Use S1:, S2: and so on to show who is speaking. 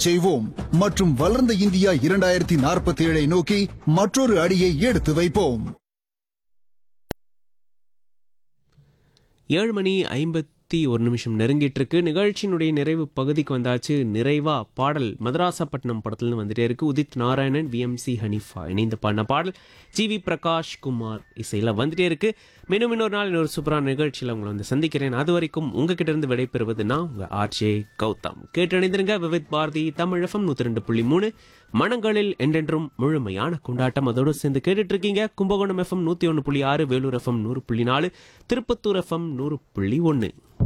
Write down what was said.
S1: செய்வோம் மற்றும் வளர்ந்த இந்தியா இரண்டாயிரத்தி நாற்பத்தி ஏழை நோக்கி மற்றொரு அடியை எடுத்து வைப்போம்
S2: ஏழு மணி ஐம்பத்தி ஒரு நிமிஷம் நெருங்கிட்டு இருக்கு நிகழ்ச்சியினுடைய நிறைவு பகுதிக்கு வந்தாச்சு நிறைவா பாடல் மதராசப்பட்டினம் படத்துலேருந்து வந்துட்டே இருக்கு உதித் நாராயணன் விஎம்சி ஹனீஃபா இணைந்து பாடின பாடல் ஜி வி பிரகாஷ் குமார் இசையில் வந்துட்டே இருக்கு மீண்டும் இன்னொரு நாள் இன்னொரு சூப்பரான நிகழ்ச்சியில் உங்களை வந்து சந்திக்கிறேன் அது வரைக்கும் உங்ககிட்ட இருந்து விடைபெறுவது நான் உங்க ஆர்ஜே கௌதம் கேட்டு அணிந்திருங்க விவித் பாரதி தமிழ் எஃப்எம் நூற்றி ரெண்டு புள்ளி மூணு மனங்களில் என்றென்றும் முழுமையான கொண்டாட்டம் அதோடு சேர்ந்து கேட்டுட்டு இருக்கீங்க கும்பகோணம் எஃப்எம் நூற்றி ஒன்று புள்ளி ஆறு வேலூர் எஃப்எம் நூறு புள்ளி நாலு திருப்பத்தூர் எஃப்எம் நூறு புள்ளி ஒன்று